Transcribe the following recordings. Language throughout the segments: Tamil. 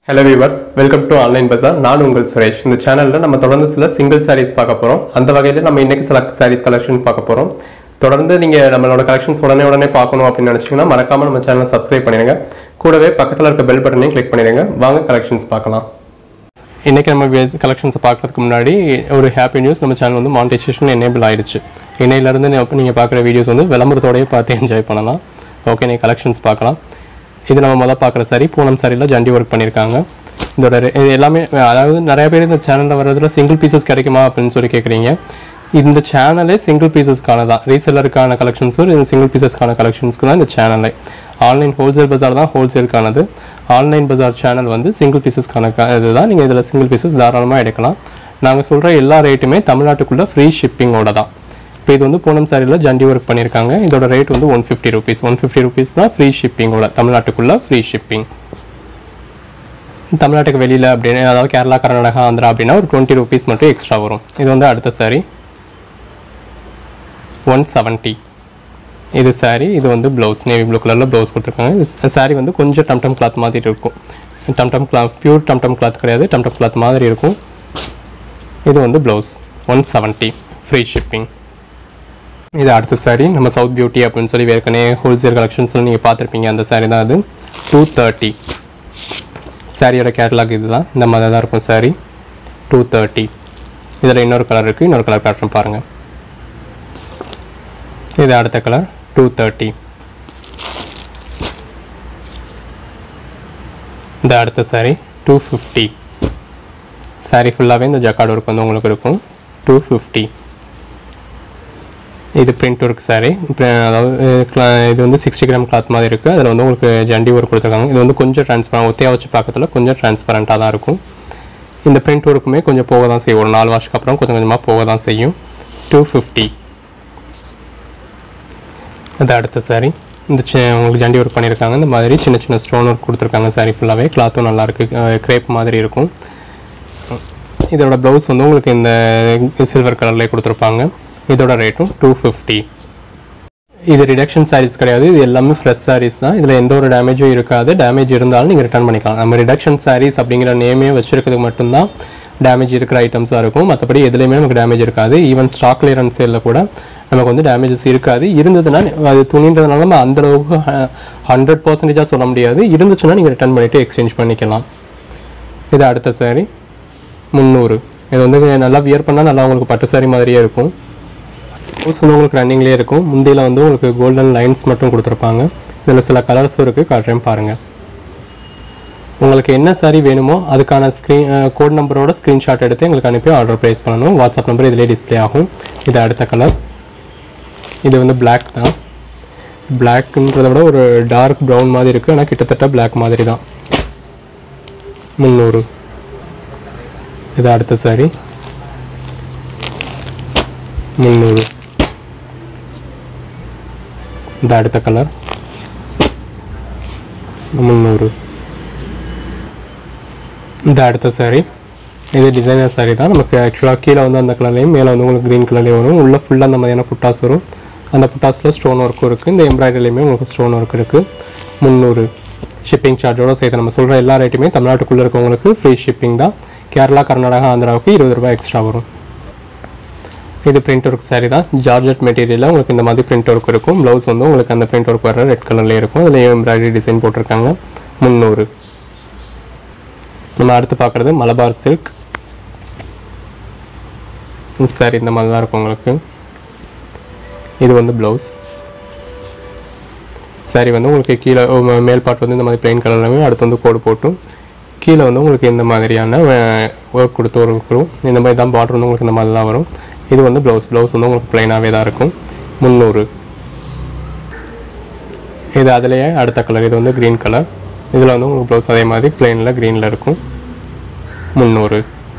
hello viewers welcome to online bazaar நான் உங்கள் சுரேஷ் இந்த சேனலில் நம்ம தொடர்ந்து சில சிங்கிள் சாரீஸ் பார்க்க போகிறோம் அந்த வகையில் நம்ம இன்னைக்கு சில சாரீஸ் கலெக்ஷன் பார்க்க போகிறோம் தொடர்ந்து நீங்கள் நம்மளோட கலெக்ஷன்ஸ் உடனே உடனே பார்க்கணும் அப்படின்னு நினச்சிங்கன்னா மறக்காமல் நம்ம சேனலை சப்ஸ்கிரைப் பண்ணிடுங்க கூடவே பக்கத்தில் இருக்க பெல் பட்டனையும் கிளிக் பண்ணிடுங்க வாங்க கலெக்ஷன்ஸ் பார்க்கலாம் இன்றைக்கி நம்ம கலெக்ஷன்ஸை பார்க்கறதுக்கு முன்னாடி ஒரு ஹாப்பி நியூஸ் நம்ம சேனல் வந்து மானிட்டைசேஷன் எனேபிள் ஆயிடுச்சு இன்னையிலேருந்து நீங்கள் பார்க்குற வீடியோஸ் வந்து விளம்பரத்தோடயே பார்த்து என்ஜாய் பண்ணலாம் ஓகே நீங்கள் கலெக்ஷன்ஸ் பார்க்கலாம் இது நம்ம முதல் பார்க்குற சாரி பூனம் சாரியில் ஜண்டி ஒர்க் பண்ணியிருக்காங்க இதோட re- இது எல்லாமே அதாவது நிறைய பேர் இந்த சேனலில் வர்றதுல சிங்கிள் பீசஸ் கிடைக்குமா அப்படின்னு சொல்லி கேட்குறீங்க இந்த சேனலே சிங்கிள் பீசஸ்க்கான தான் ரீசெல்லருக்கான கலெக்ஷன்ஸும் இது சிங்கிள் பீசஸ்க்கான கலெக்ஷன்ஸ்க்கு தான் இந்த சேனலே ஆன்லைன் ஹோல்சேல் பஜார் தான் ஹோல்சேலுக்கானது ஆன்லைன் பஜார் சேனல் வந்து சிங்கிள் பீசஸ்க்கான க இதுதான் நீங்கள் இதில் சிங்கிள் பீசஸ் தாராளமாக எடுக்கலாம் நாங்கள் சொல்கிற எல்லா ரேட்டுமே தமிழ்நாட்டுக்குள்ளே ஃப்ரீ ஷிப்பிங்கோட தான் இப்போ இது வந்து பூனம் சாரியில் ஜண்டி ஒர்க் பண்ணியிருக்காங்க இதோட ரேட் வந்து one fifty rupees one fifty rupees தான் ஃப்ரீ ஷிப்பிங்கோட தமிழ்நாட்டுக்குள்ளே ஃப்ரீ ஷிப்பிங் தமிழ்நாட்டுக்கு வெளியில் அப்படின்னு அதாவது கேரளா கர்நாடகா ஆந்திரா அப்படின்னா ஒரு டுவெண்ட்டி ருபீஸ் மட்டும் எக்ஸ்ட்ரா வரும் இது வந்து அடுத்த சாரி ஒன் செவன்ட்டி இது saree இது வந்து ப்ளவுஸ் நேவி ப்ளூ கலரில் ப்ளவுஸ் கொடுத்துருக்காங்க இது saree வந்து கொஞ்சம் டம்டம் கிளாத் மாதிரி இருக்கும் டம்டம் கிளாத் பியூர் டம்டம் கிளாத் கிடையாது டம்டம் கிளாத் மாதிரி இருக்கும் இது வந்து blouse one seventy free shipping இது அடுத்த saree நம்ம சவுத் பியூட்டி அப்படின்னு சொல்லி ஏற்கனவே ஹோல்சேல் கலெக்ஷன்ஸில் நீங்கள் பார்த்துருப்பீங்க அந்த saree தான் அது டூ தேர்ட்டி சாரியோட கேட்டலாக் இதுதான் இந்த மாதிரி தான் இருக்கும் saree டூ தேர்ட்டி இதில் இன்னொரு கலர் இருக்குது இன்னொரு கலர் காட்டுறேன் பாருங்கள் இது அடுத்த கலர் டூ தேர்ட்டி இந்த அடுத்த saree டூ ஃபிஃப்டி saree ஃபுல்லாகவே இந்த ஜக்கார்டு ஒர்க் வந்து உங்களுக்கு இருக்கும் டூ ஃபிஃப்டி இது பிரிண்ட் ஒர்க் saree இப்ப அதாவது அஹ், cla- இது வந்து சிக்ஸ்டி கிராம் கிளாத் மாதிரி இருக்குது அதில் வந்து உங்களுக்கு ஜண்டி ஒர்க் கொடுத்துருக்காங்க இது வந்து கொஞ்சம் டிரான்ஸ்பரண்ட் ஒத்தையாக வச்சு பார்க்கறதுல கொஞ்சம் டிரான்ஸ்பரண்ட்டாக தான் இருக்கும் இந்த பிரிண்ட் ஒர்க்குமே கொஞ்சம் போக தான் செய்யும் ஒரு நாலு வருஷத்துக்கு அப்புறம் கொஞ்சம் கொஞ்சமாக போக தான் செய்யும் டூ ஃபிஃப்டி அது அடுத்த saree இந்த சி உங்களுக்கு ஜண்டி ஒர்க் பண்ணியிருக்காங்க இந்த மாதிரி சின்ன சின்ன ஸ்டோன் ஒர்க் கொடுத்துருக்காங்க saree ஃபுல்லாகவே கிளாத்தும் நல்லாயிருக்கு க்ரேப் மாதிரி இருக்கும் இதோட ப்ளவுஸ் வந்து உங்களுக்கு இந்த சில்வர் கலர்லேயே கொடுத்துருப்பாங்க இதோட ரேட்டும் டூ ஃபிஃப்டி இது ரிடக்ஷன் sarees கிடையாது இது எல்லாமே ஃப்ரெஷ் sarees தான் இதில் எந்த ஒரு டேமேஜும் இருக்காது டேமேஜ் இருந்தாலும் நீங்கள் ரிட்டர்ன் பண்ணிக்கலாம் நம்ம ரிடக்ஷன் sarees அப்படிங்கிற நேமே வச்சிருக்கிறதுக்கு மட்டும்தான் டேமேஜ் இருக்கிற ஐட்டம்ஸாக இருக்கும் மற்றபடி எதுலேயுமே நமக்கு டேமேஜ் இருக்காது ஈவன் ஸ்டாக் கிளியரன்ஸ் சேலில் கூட நமக்கு வந்து டேமேஜஸ் இருக்காது இருந்ததுன்னா அது துணின்றதுனால நம்ம அந்த அளவுக்கு ஹண்ட்ரட் பர்சன்டேஜாக சொல்ல முடியாது இருந்துச்சுன்னா நீங்கள் ரிட்டர்ன் பண்ணிவிட்டு எக்ஸ்சேஞ்ச் பண்ணிக்கலாம் இது அடுத்த saree முந்நூறு இது வந்து நல்லா வியர் பண்ணால் நல்லா உங்களுக்கு பட்டு saree மாதிரியே இருக்கும் ப்ளவுஸ் வந்து உங்களுக்கு ரன்னிங்லேயே இருக்கும் முந்தியில் வந்து உங்களுக்கு கோல்டன் லைன்ஸ் மட்டும் கொடுத்துருப்பாங்க இதில் சில கலர்ஸும் இருக்குது காட்டுறேன் பாருங்கள் உங்களுக்கு என்ன saree வேணுமோ அதுக்கான ஸ்க்ரீன் கோட் நம்பரோட ஸ்க்ரீன்ஷாட் எடுத்து எங்களுக்கு அனுப்பி ஆர்டர் ப்ளேஸ் பண்ணணும் வாட்ஸ்அப் நம்பர் இதிலே டிஸ்ப்ளே ஆகும் இது அடுத்த கலர் இது வந்து Black தான் பிளாக்ன்றத விட ஒரு டார்க் ப்ரௌன் மாதிரி இருக்குது ஆனால் கிட்டத்தட்ட Black மாதிரி தான் முந்நூறு இது அடுத்த saree முந்நூறு இந்த அடுத்த கலர் முந்நூறு இந்த அடுத்த saree இது டிசைனர் saree தான் நமக்கு ஆக்சுவலாக கீழே வந்து அந்த கலர்லேயும் மேலே வந்து உங்களுக்கு க்ரீன் கலர்லேயும் வரும் உள்ளே ஃபுல்லாக அந்த மாதிரியான புட்டாஸ் வரும் அந்த புட்டாஸில் ஸ்டோன் ஒர்க்கும் இருக்குது இந்த எம்ப்ராய்டரிலையுமே உங்களுக்கு ஸ்டோன் ஒர்க் இருக்குது முந்நூறு ஷிப்பிங் சார்ஜோட சேர்த்து நம்ம சொல்கிற எல்லா ரேட்டுமே தமிழ்நாட்டுக்குள்ளே இருக்கவங்களுக்கு ஃப்ரீ ஷிப்பிங் தான் கேரளா கர்நாடகா ஆந்திராவுக்கு இருபது ரூபாய் எக்ஸ்ட்ரா வரும் இது பிரிண்ட் ஒர்க் saree தான் ஜார்ஜெட் மெட்டீரியலில் உங்களுக்கு இந்த மாதிரி பிரிண்ட் ஒர்க் இருக்கும் ப்ளவுஸ் வந்து உங்களுக்கு அந்த பிரிண்ட் ஒர்க் வர ரெட் கலர்லேயே இருக்கும் அதில் எம்ப்ராய்டரி டிசைன் போட்டிருக்காங்க முந்நூறு நம்ம அடுத்து பார்க்குறது மலபார் சில்க் சாரி இந்த மாதிரி தான் இருக்கும் உங்களுக்கு இது வந்து ப்ளவுஸ் saree வந்து உங்களுக்கு கீழே ஓ, ம- மேல் பார்ட் வந்து இந்த மாதிரி பிளைன் கலர்லையும் அடுத்து வந்து கோடு போட்டும் கீழே வந்து உங்களுக்கு இந்த மாதிரியான ஒர்க் கொடுத்து ஒரு வரும் இந்த மாதிரி தான் பார்டர் வந்து உங்களுக்கு இந்த மாதிரி தான் வரும் இது வந்து ப்ளவுஸ் ப்ளவுஸ் வந்து உங்களுக்கு ப்ளைனாகவே தான் இருக்கும் முந்நூறு இது அதுலேயே அடுத்த கலர் இது வந்து க்ரீன் கலர் இதில் வந்து உங்களுக்கு ப்ளவுஸ் அதே மாதிரி ப்ளைனில் க்ரீனில் இருக்கும் முந்நூறு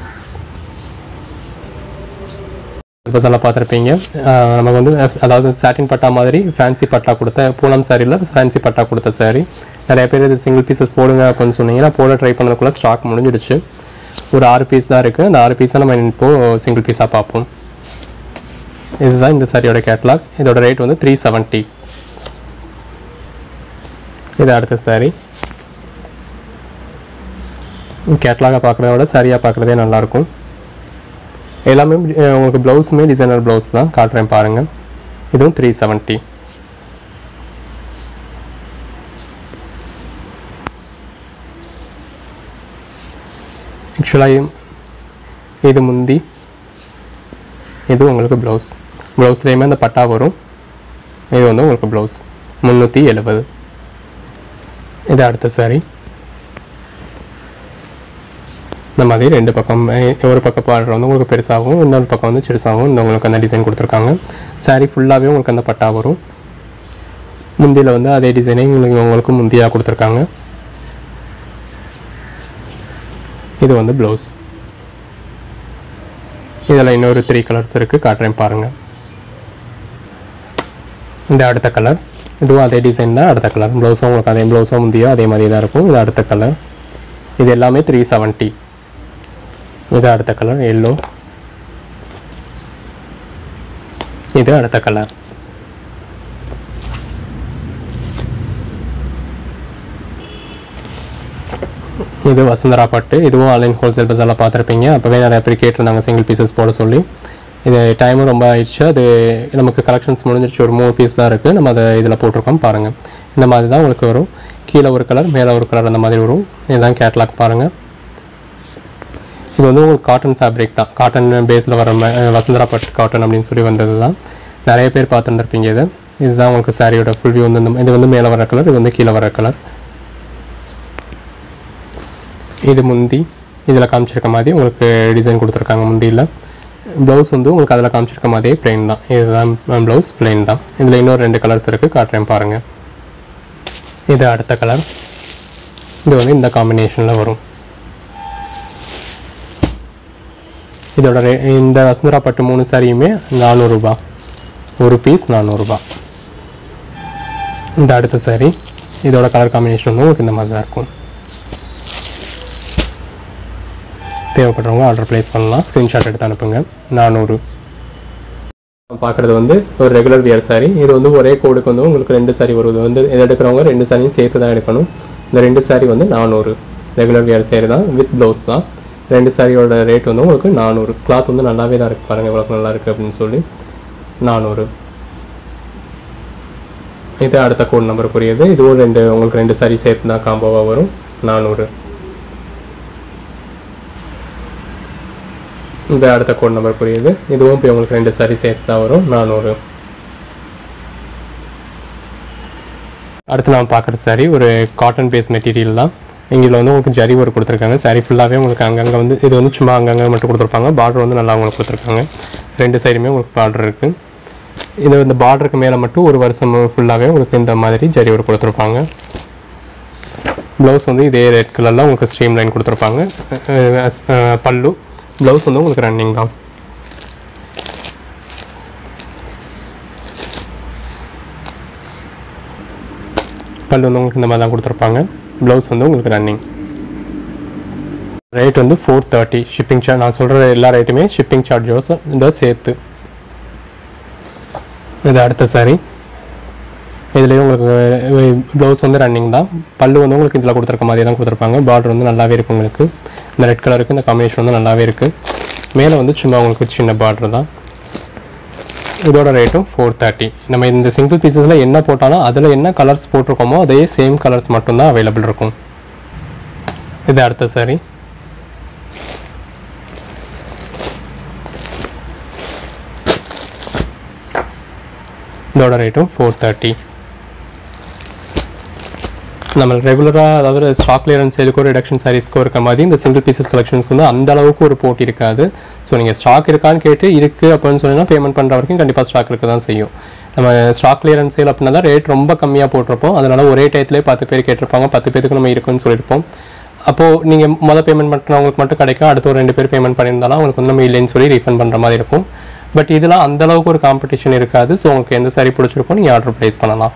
பஸ் எல்லாம் பார்த்துருப்பீங்க ஆஹ் நமக்கு வந்து அதாவது சாட்டின் பட்டா மாதிரி ஃபேன்சி பட்டா கொடுத்த பூனம் சாரியில் ஃபேன்சி பட்டா கொடுத்த saree நிறைய பேர் இது சிங்கிள் பீசஸ் போடுங்க அப்படின்னு சொன்னீங்கன்னா போட ட்ரை பண்ணதுக்குள்ள ஸ்டாக் முடிஞ்சிடுச்சு ஒரு ஆறு பீஸ் தான் இருக்குது அந்த ஆறு பீஸை நம்ம இப்போது சிங்கிள் பீஸாக பார்ப்போம் இதுதான் இந்த சாரியோட கேட்லாக் இதோட ரேட் வந்து த்ரீ செவன்ட்டி இது அடுத்த saree கேட்லாக பார்க்குறத விட சரியாக பார்க்குறதே நல்லாயிருக்கும் எல்லாமே அஹ், உங்களுக்கு ப்ளவுஸுமே டிசைனர் ப்ளவுஸ் தான் காட்டுறேன் பாருங்கள் இதுவும் த்ரீ செவன்ட்டி ஆக்சுவலாக இது முந்தி இது உங்களுக்கு ப்ளவுஸ் ப்ளவுஸ்லேயுமே அந்த பட்டா வரும் இது வந்து உங்களுக்கு ப்ளவுஸ் முந்நூற்றி எழுபது இது அடுத்த சாரி இந்த மாதிரி ரெண்டு பக்கம் அஹ், ஒரு பக்கம் பார்டர் வந்து உங்களுக்கு பெருசாகவும் இன்னொரு பக்கம் வந்து சிறுசாகவும் இந்த உங்களுக்கு அந்த டிசைன் கொடுத்துருக்காங்க saree ஃபுல்லாகவே உங்களுக்கு அந்த பட்டா வரும் முந்தியில் வந்து அதே டிசைனே உங்களுக்கு உங்களுக்கு முந்தியாக கொடுத்துருக்காங்க இது வந்து ப்ளவுஸ் இதில் இன்னொரு த்ரீ கலர்ஸ் இருக்குது காட்டுறேன் பாருங்கள் இந்த அடுத்த கலர் இதுவும் அதே டிசைன் தான் அடுத்த கலர் ப்ளவுஸும் உங்களுக்கு அதே ப்ளவுஸும் முந்தியோ அதே மாதிரி தான் இருக்கும் இது அடுத்த கலர் இது எல்லாமே த்ரீ செவன்ட்டி இது அடுத்த கலர் எல்லோ இது அடுத்த கலர் இது வசுந்தரா பட்டு இதுவும் ஆன்லைன் ஹோல்சேல் பஸாரில் பார்த்துருப்பீங்க அப்போவே நிறைய பேர் கேட்டிருந்தாங்க சிங்கிள் பீசஸ் போட சொல்லி இது டைமும் ரொம்ப ஆயிடுச்சு அது நமக்கு கலெக்ஷன்ஸ் முடிஞ்சிருச்சு ஒரு மூணு பீஸ் தான் இருக்குது நம்ம அதை இதில் போட்டிருக்கோம் பாருங்கள் இந்த மாதிரி தான் உங்களுக்கு வரும் கீழே ஒரு கலர் மேலே ஒரு கலர் அந்த மாதிரி வரும் இதுதான் கேட்லாக் பாருங்கள் இது வந்து உங்களுக்கு காட்டன் ஃபேப்ரிக் தான் காட்டன் பேஸில் வர ம- அஹ் வசுந்தரா பட்டு காட்டன் அப்படின்னு சொல்லி வந்தது தான் நிறைய பேர் பார்த்துருந்துருப்பீங்க இது இதுதான் உங்களுக்கு சாரியோட ஃபுல் வியூ வந்து இந்த- இது வந்து மேலே வர கலர் இது வந்து கீழே வர கலர் இது முந்தி இதில் காமிச்சிருக்க மாதிரி உங்களுக்கு டிசைன் கொடுத்துருக்காங்க முந்தியில் ப்ளவுஸ் வந்து உங்களுக்கு அதில் காமிச்சிருக்க மாதிரியே plain தான் இதுதான் ப்ளவுஸ் plain தான் இதில் இன்னொரு ரெண்டு கலர்ஸ் இருக்குது காட்டுறேன் பாருங்கள் இது அடுத்த கலர் இது வந்து இந்த காம்பினேஷனில் வரும் இதோட ரே இந்த வசுந்தரா பட்டு மூணு சாரியுமே நானூறுரூபா ஒரு பீஸ் நானூறுரூபா இந்த அடுத்த சாரி இதோட கலர் காம்பினேஷன் வந்து உங்களுக்கு இந்த மாதிரி தான் இருக்கும் தேவைப்படுறவங்க ஆர்டர் ப்ளேஸ் பண்ணலாம் ஸ்க்ரீன்ஷாட் எடுத்து அனுப்புங்க நானூறு பார்க்குறது வந்து ஒரு ரெகுலர் வியர் saree இது வந்து ஒரே கோடுக்கு வந்து உங்களுக்கு ரெண்டு saree வரும் இது வந்து இது எடுக்கிறவங்க ரெண்டு சாரியும் சேர்த்து தான் எடுக்கணும் இந்த ரெண்டு saree வந்து நானூறு ரெகுலர் வியர் saree தான் வித் ப்ளவுஸ் தான் ரெண்டு சாரியோட ரேட் வந்து உங்களுக்கு நானூறு கிளாத் வந்து நல்லாவே தான் இருக்குது பாருங்கள் எவ்வளோ நல்லா இருக்குது அப்படின்னு சொல்லி நானூறு இது அடுத்த கோட் நம்பருக்குரியது இதுவும் ரெண்டு உங்களுக்கு ரெண்டு saree சேர்த்து தான் காம்போவாக வரும் நானூறு இந்த அடுத்த கோட் நம்பர் புரியுது இதுவும் இப்போ உங்களுக்கு ரெண்டு சாரி சேர்த்து தான் வரும் நானூறு அடுத்து நான் பார்க்குற saree ஒரு காட்டன் பேஸ் மெட்டீரியல் தான் இதில் வந்து உங்களுக்கு ஜரி ஒர்க் கொடுத்துருக்காங்க saree ஃபுல்லாகவே உங்களுக்கு அங்கங்கே வந்து இது வந்து சும்மா அங்கங்கே மட்டும் கொடுத்துருப்பாங்க பார்டர் வந்து நல்லா உங்களுக்கு கொடுத்துருக்காங்க ரெண்டு சைடுமே உங்களுக்கு பார்டர் இருக்குது இது இந்த பார்டருக்கு மேலே மட்டும் ஒரு வருஷம் ஃபுல்லாகவே உங்களுக்கு இந்த மாதிரி ஜரி ஒர்க் கொடுத்துருப்பாங்க ப்ளவுஸ் வந்து இதே ரெட் கலரில் உங்களுக்கு ஸ்ட்ரீம் லைன் கொடுத்துருப்பாங்க அஹ் அஹ் அஹ் பல்லு ப்ளவுஸ் வந்து உங்களுக்கு ரன்னிங் தான் பல்லு வந்து உங்களுக்கு இந்த மாதிரி தான் கொடுத்துருப்பாங்க ப்ளவுஸ் வந்து உங்களுக்கு ரன்னிங் ரேட் வந்து ஃபோர் தேர்ட்டி ஷிப்பிங் சார்ஜ் நான் சொல்கிற எல்லா ரேட்டுமே ஷிப்பிங் சார்ஜஸ் இந்த சேர்த்து இது அடுத்த சாரி இதுலேயும் உங்களுக்கு ப்ளவுஸ் வந்து ரன்னிங் தான் பல்லு வந்து உங்களுக்கு இதில் கொடுத்துருக்க மாதிரி தான் கொடுத்துருப்பாங்க பார்டர் வந்து நல்லாவே இருக்கும் உங்களுக்கு இந்த ரெட் கலருக்கு இந்த காம்பினேஷன் வந்து நல்லாவே இருக்குது மேலே வந்து சும்மா உங்களுக்கு சின்ன பார்டர் தான் இதோட ரேட்டும் ஃபோர் தேர்ட்டி நம்ம இந்த சிங்கிள் பீசஸில் என்ன போட்டாலும் அதில் என்ன கலர்ஸ் போட்டிருக்கோமோ அதே சேம் கலர்ஸ் மட்டும்தான் அவைலபிள் இருக்கும் இது அடுத்த சாரி இதோட ரேட்டும் ஃபோர் தேர்ட்டி நம்ம ரெகுலராக அதாவது ஸ்டாக் கிளியரன்ஸ் சேலுக்கோ ரிடக்ஷன் சாரீஸ்க்கோ இருக்க மாதிரி இந்த சிங்கிள் பீசஸ் கலெக்ஷன்ஸ்க்கு வந்து அந்த அளவுக்கு ஒரு போட்டி இருக்காது ஸோ நீங்கள் ஸ்டாக் இருக்கான்னு கேட்டு இருக்குது அப்படின்னு சொன்னீங்கன்னா பேமெண்ட் பண்ணுற வரைக்கும் கண்டிப்பாக ஸ்டாக் இருக்க தான் செய்யும் நம்ம ஸ்டாக் கிளியரன்ஸ் சேல் அப்படின்னா தான் ரேட் ரொம்ப கம்மியாக போட்டிருப்போம் அதனால ஒரே டயத்துலேயே பத்து பேர் கேட்டிருப்பாங்க பத்து பேருக்கு நம்ம இருக்குன்னு சொல்லியிருப்போம் அப்போது நீங்கள் மொதல் பேமெண்ட் பண்ணுறவங்களுக்கு மட்டும் கிடைக்கும் அடுத்து ஒரு ரெண்டு பேர் பேமெண்ட் பண்ணியிருந்தாலும் அவங்களுக்கு வந்து நம்ம இல்லைன்னு சொல்லி ரீஃபண்ட் பண்ணுற மாதிரி இருக்கும் பட் இதெல்லாம் அந்த அளவுக்கு ஒரு காம்படிஷன் இருக்காது ஸோ உங்களுக்கு எந்த சாரி பிடிச்சிருக்கோ நீங்கள் ஆர்டர் ப்ளேஸ் பண்ணலாம்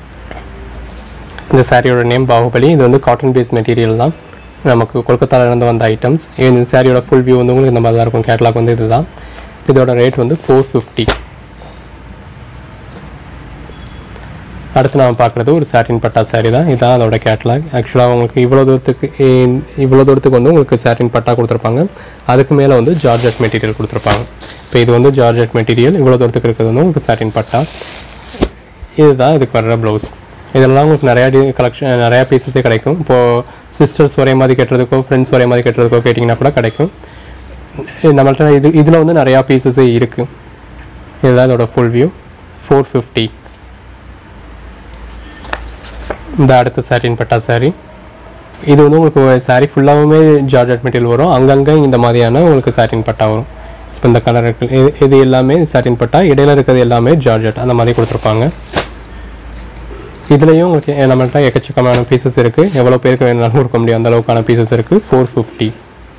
இந்த சாரியோட நேம் பாகுபலி இது வந்து காட்டன் பேஸ் மெட்டீரியல் தான் நமக்கு கொல்கத்தால இருந்து வந்த ஐட்டம்ஸ் இந்த சாரியோட ஃபுல் வியூ வந்து உங்களுக்கு இந்த மாதிரி தான் இருக்கும் கேட்லாக் வந்து இதுதான் இதோட ரேட் வந்து ஃபோர் ஃபிஃப்டி அடுத்து நாம் பார்க்குறது ஒரு சாட்டின் பட்டா saree தான் இதுதான் அதோட கேட்லாக் ஆக்சுவலாக உங்களுக்கு இவ்வளோ தூரத்துக்கு இ- இவ்வளோ தூரத்துக்கு வந்து உங்களுக்கு சாட்டின் பட்டா கொடுத்துருப்பாங்க அதுக்கு மேலே வந்து ஜார்ஜெட் மெட்டீரியல் கொடுத்துருப்பாங்க இப்போ இது வந்து ஜார்ஜெட் மெட்டீரியல் இவ்வளோ தூரத்துக்கு இருக்கிறது வந்து உங்களுக்கு சாட்டின் பட்டா இதுதான் இதுக்கு வர்ற ப்ளவுஸ் இதெல்லாம் உங்களுக்கு நிறையா டி கலெக்ஷன் நிறையா பீசஸே கிடைக்கும் இப்போது சிஸ்டர்ஸ் ஒரே மாதிரி கட்டுறதுக்கோ ஃப்ரெண்ட்ஸ் ஒரே மாதிரி கட்டுறதுக்கோ கேட்டிங்கன்னா கூட கிடைக்கும் நம்மள்ட்ட இது இதில் வந்து நிறையா பீசஸே இருக்குது இதுதான் இதோட ஃபுல் வியூ ஃபோர் ஃபிஃப்டி இந்த அடுத்த சாட்டின் பட்டா saree இது வந்து உங்களுக்கு saree ஃபுல்லாகவுமே ஜார்ஜெட் மெட்டீரியல் வரும் அங்கங்கே இந்த மாதிரியான உங்களுக்கு சாட்டின் பட்டா வரும் இப்போ இந்த கலர் இருக்கு இது இது எல்லாமே சாட்டின் பட்டா இடையில இருக்கிறது எல்லாமே ஜார்ஜெட் அந்த மாதிரி கொடுத்துருப்பாங்க இதுலேயும் உங்களுக்கு எ- நம்மள்ட்ட எக்கச்சக்கமான பீசஸ் இருக்குது எவ்வளோ பேருக்கு வேணாலும் கொடுக்க முடியும் அந்த அளவுக்கான பீசஸ் இருக்குது ஃபோர் ஃபிஃப்டி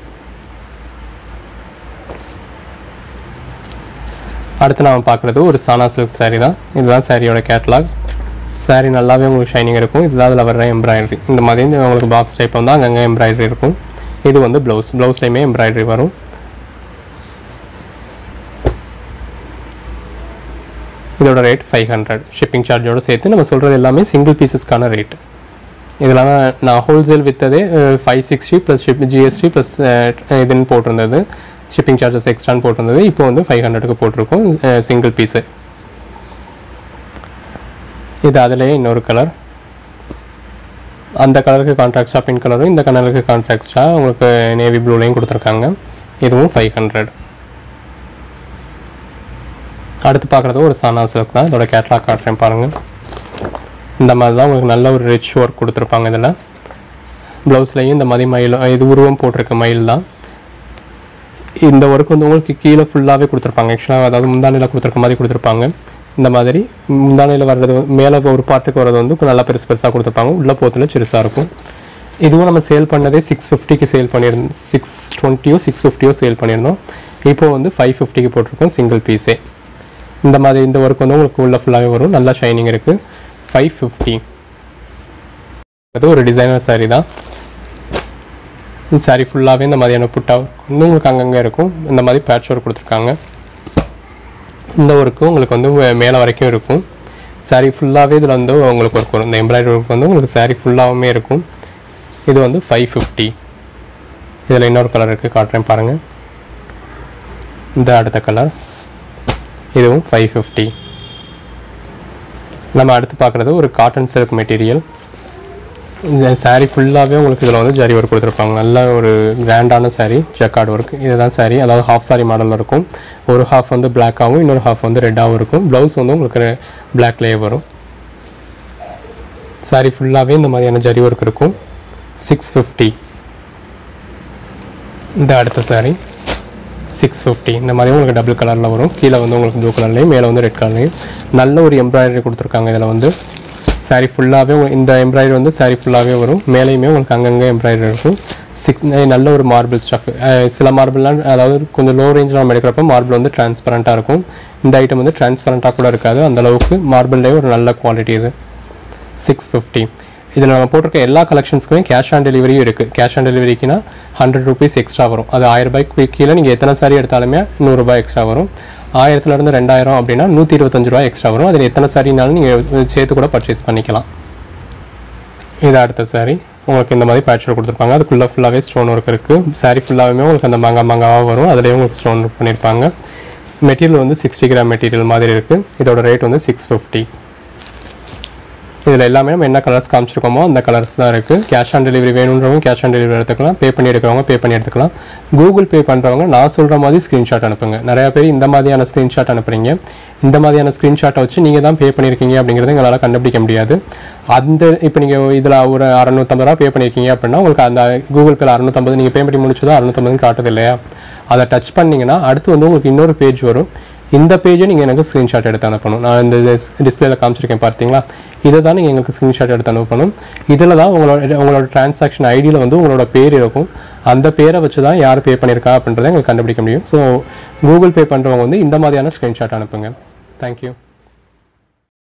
அடுத்து நாம பார்க்குறது ஒரு சானா சில்க் saree தான் இதுதான் சாரியோட கேட்லாக் saree நல்லாவே உங்களுக்கு ஷைனிங் இருக்கும் இதுதான் அதில் வர்ற எம்ப்ராய்டரி இந்த மாதிரி இந்த உங்களுக்கு பாக்ஸ் டைப் வந்து அங்கங்கே எம்ப்ராய்டரி இருக்கும் இது வந்து ப்ளவுஸ் ப்ளவுஸ்லையுமே எம்ப்ராய்டரி வரும் இதோட ரேட் ஃபைவ் ஹண்ட்ரட் ஷிப்பிங் சார்ஜோட சேர்த்து நம்ம சொல்கிறது எல்லாமே சிங்கிள் பீசஸ்க்கான ரேட் இதெல்லாம் நான் ஹோல்சேல் விற்றதே five sixty plus ship GST plus இதுன்னு போட்டிருந்தது ஷிப்பிங் சார்ஜஸ் எக்ஸ்ட்ரான்னு போட்டிருந்தது இப்போ வந்து ஃபைவ் ஹண்ட்ரடுக்கு போட்டிருக்கோம் சிங்கிள் பீஸு இது அதுலேயே இன்னொரு கலர் அந்த கலருக்கு கான்ட்ராக்ட்ஸாக பிங்க் கலரும் இந்த கலருக்கு கான்ட்ராக்ட்ஸாக உங்களுக்கு நேவி ப்ளூலையும் கொடுத்துருக்காங்க இதுவும் ஃபைவ் ஹண்ட்ரட் அடுத்து பார்க்குறது ஒரு சானா சில்க் தான் இதோட கேட்லாக் காட்டுறேன் பாருங்கள் இந்த மாதிரி தான் உங்களுக்கு நல்ல ஒரு ரிச் ஒர்க் கொடுத்துருப்பாங்க இதில் ப்ளவுஸ்லையும் இந்த மாதிரி மயில் இது உருவம் போட்டிருக்க மயில் தான் இந்த ஒர்க் வந்து உங்களுக்கு கீழே ஃபுல்லாகவே கொடுத்துருப்பாங்க ஆக்சுவலாக அதாவது முந்தானையில் கொடுத்துருக்க மாதிரி கொடுத்துருப்பாங்க இந்த மாதிரி முந்தானையில் வர்றது வந்து- மேலே ஒரு பாட்டுக்கு வர்றது வந்து நல்லா பெருசு பெருசாக கொடுத்துருப்பாங்க உள்ள போத்தில் சிறுசாக இருக்கும் இதுவும் நம்ம சேல் பண்ணதே சிக்ஸ் ஃபிஃப்டிக்கு சேல் பண்ணியிருந்தோம் சிக்ஸ் டுவெண்ட்டியோ சிக்ஸ் ஃபிஃப்டியோ சேல் பண்ணியிருந்தோம் இப்போ வந்து ஃபைவ் ஃபிஃப்டிக்கு போட்டிருக்கோம் சிங்கிள் பீஸே இந்த மாதிரி இந்த ஒர்க் வந்து உங்களுக்கு உள்ள ஃபுல்லாகவே வரும் நல்லா ஷைனிங் இருக்குது ஃபைவ் ஃபிஃப்டி அது ஒரு டிசைனர் saree தான் இந்த saree ஃபுல்லாகவே இந்த மாதிரியான புட்டா வந்து உங்களுக்கு அங்கங்கே இருக்கும் இந்த மாதிரி பேட்ச் ஒர்க் கொடுத்துருக்காங்க இந்த ஒர்க்கு உங்களுக்கு வந்து மேலே வரைக்கும் இருக்கும் saree ஃபுல்லாகவே இதில் வந்து உங்களுக்கு ஒர்க் வரும் இந்த எம்ப்ராய்டரி ஒர்க் வந்து உங்களுக்கு saree ஃபுல்லாகவுமே இருக்கும் இது வந்து ஃபைவ் ஃபிஃப்டி இதில் இன்னொரு கலர் இருக்குது காட்டுறேன் பாருங்கள் இந்த அடுத்த கலர் இதுவும் ஃபைவ் ஃபிஃப்டி நம்ம அடுத்து பார்க்குறது ஒரு காட்டன் சில்க் மெட்டீரியல் இந்த saree ஃபுல்லாகவே உங்களுக்கு இதில் வந்து ஜரி ஒர்க் கொடுத்துருப்பாங்க நல்ல ஒரு கிராண்டான saree ஜக்கார்டு ஒர்க் இதுதான் saree அதாவது ஹாஃப் saree மாடலில் இருக்கும் ஒரு ஹாஃப் வந்து பிளாக்காகவும் இன்னொரு ஹாஃப் வந்து ரெட்டாகவும் இருக்கும் ப்ளவுஸ் வந்து உங்களுக்கு பிளாக்லேயே வரும் saree ஃபுல்லாகவே இந்த மாதிரியான ஜரி ஒர்க் இருக்கும் சிக்ஸ் ஃபிஃப்டி இந்த அடுத்த saree சிக்ஸ் ஃபிஃப்டி இந்த மாதிரி உங்களுக்கு டபுள் கலரில் வரும் கீழே வந்து உங்களுக்கு ப்ளூ கலர்லேயும் மேலே வந்து ரெட் கலர்லேயும் நல்ல ஒரு எம்ப்ராய்டரி கொடுத்துருக்காங்க இதில் வந்து saree ஃபுல்லாகவே இந்த எம்ப்ராய்டரி வந்து saree ஃபுல்லாகவே வரும் மேலேயுமே உங்களுக்கு அங்கங்கே எம்ப்ராய்டரி இருக்கும் சிக்ஸ் நல்ல ஒரு மார்பிள் ஸ்டஃப் சில மார்பிள்லாம் அதாவது கொஞ்சம் லோ ரேஞ்சில் நம்ம எடுக்கிறப்ப மார்பிள் வந்து டிரான்ஸ்பரண்ட்டாக இருக்கும் இந்த ஐட்டம் வந்து டிரான்ஸ்பரண்ட்டாக கூட இருக்காது அந்த அளவுக்கு மார்பிள்லேயே ஒரு நல்ல குவாலிட்டி இது சிக்ஸ் ஃபிஃப்டி இதில் நம்ம போட்டிருக்க எல்லா கலெக்ஷன்ஸ்க்குமே கேஷ் ஆன் டெலிவரியும் இருக்குது கேஷ் ஆன் டெலிவரிக்குனா ஹண்ட்ரட் ருபீஸ் எக்ஸ்ட்ரா வரும் அது ஆயிரம் ரூபாய்க்கு கீழே நீங்கள் எத்தனை சாரி எடுத்தாலுமே நூறுரூபா எக்ஸ்ட்ரா வரும் ஆயிரத்துலேருந்து ரெண்டாயிரம் அப்படின்னா நூற்றி இருபத்தஞ்சு ரூபா எக்ஸ்ட்ரா வரும் அதில் எத்தனை சாரினாலும் நீங்கள் சேர்த்து கூட பர்ச்சேஸ் பண்ணிக்கலாம் இது அடுத்த saree உங்களுக்கு இந்த மாதிரி பேட்ச் கொடுத்துருப்பாங்க அதுக்குள்ளே ஃபுல்லாகவே ஸ்டோன் ஒர்க் இருக்குது saree ஃபுல்லாகவே உங்களுக்கு அந்த மங்கா மங்காவாக வரும் அதுலேயும் உங்களுக்கு ஸ்டோன் ஒர்க் பண்ணியிருப்பாங்க மெட்டீரியல் வந்து சிக்ஸ்டி கிராம் மெட்டீரியல் மாதிரி இருக்குது இதோட ரேட் வந்து சிக்ஸ் ஃபிஃப்டி இதில் எல்லாமே நம்ம என்ன கலர்ஸ் காமிச்சிருக்கோமோ அந்த கலர்ஸ் தான் இருக்குது கேஷ் ஆன் டெலிவரி வேணுன்றவங்க கேஷ் ஆன் டெலிவரி எடுத்துக்கலாம் பே பண்ணி எடுக்கிறவங்க பே பண்ணி எடுத்துக்கலாம் கூகுள் பே பண்ணுறவங்க நான் சொல்கிற மாதிரி ஸ்க்ரீன்ஷாட் அனுப்புங்க நிறையா பேர் இந்த மாதிரியான ஸ்க்ரீன்ஷாட் அனுப்புறீங்க இந்த மாதிரியான ஸ்க்ரீன்ஷாட்டை வச்சு நீங்கள் தான் பே பண்ணியிருக்கீங்க அப்படிங்கிறத எங்களால் கண்டுபிடிக்க முடியாது அந்த இப்போ நீங்கள் இதில் ஒரு அறநூற்றம்பது ரூபா பே பண்ணியிருக்கீங்க அப்படின்னா உங்களுக்கு அந்த கூகுள் பேல அறநூற்றம்பது நீங்கள் பே பண்ணி முடிச்சதோ அறநூற்றம்பதுன்னு காட்டுது இல்லையா அதை டச் பண்ணிங்கன்னா அடுத்து வந்து உங்களுக்கு இன்னொரு பேஜ் வரும் இந்த பேஜை நீங்கள் எனக்கு ஸ்க்ரீன்ஷாட் எடுத்து அனுப்பணும் நான் இந்த டிஸ்பிளேல காமிச்சிருக்கேன் பார்த்தீங்களா இதை தான் நீங்கள் எங்களுக்கு ஸ்க்ரீன்ஷாட் எடுத்து அனுப்பணும் இதில் தான் உங்களோட உங்களோட டிரான்சாக்ஷன் ஐடியில் வந்து உங்களோட பேர் இருக்கும் அந்த பேரை வச்சு தான் யார் பே பண்ணியிருக்கா அப்படின்றத எங்களுக்கு கண்டுபிடிக்க முடியும் ஸோ கூகுள் பே பண்ணுறவங்க வந்து இந்த மாதிரியான ஸ்க்ரீன்ஷாட் அனுப்புங்க தேங்க்யூ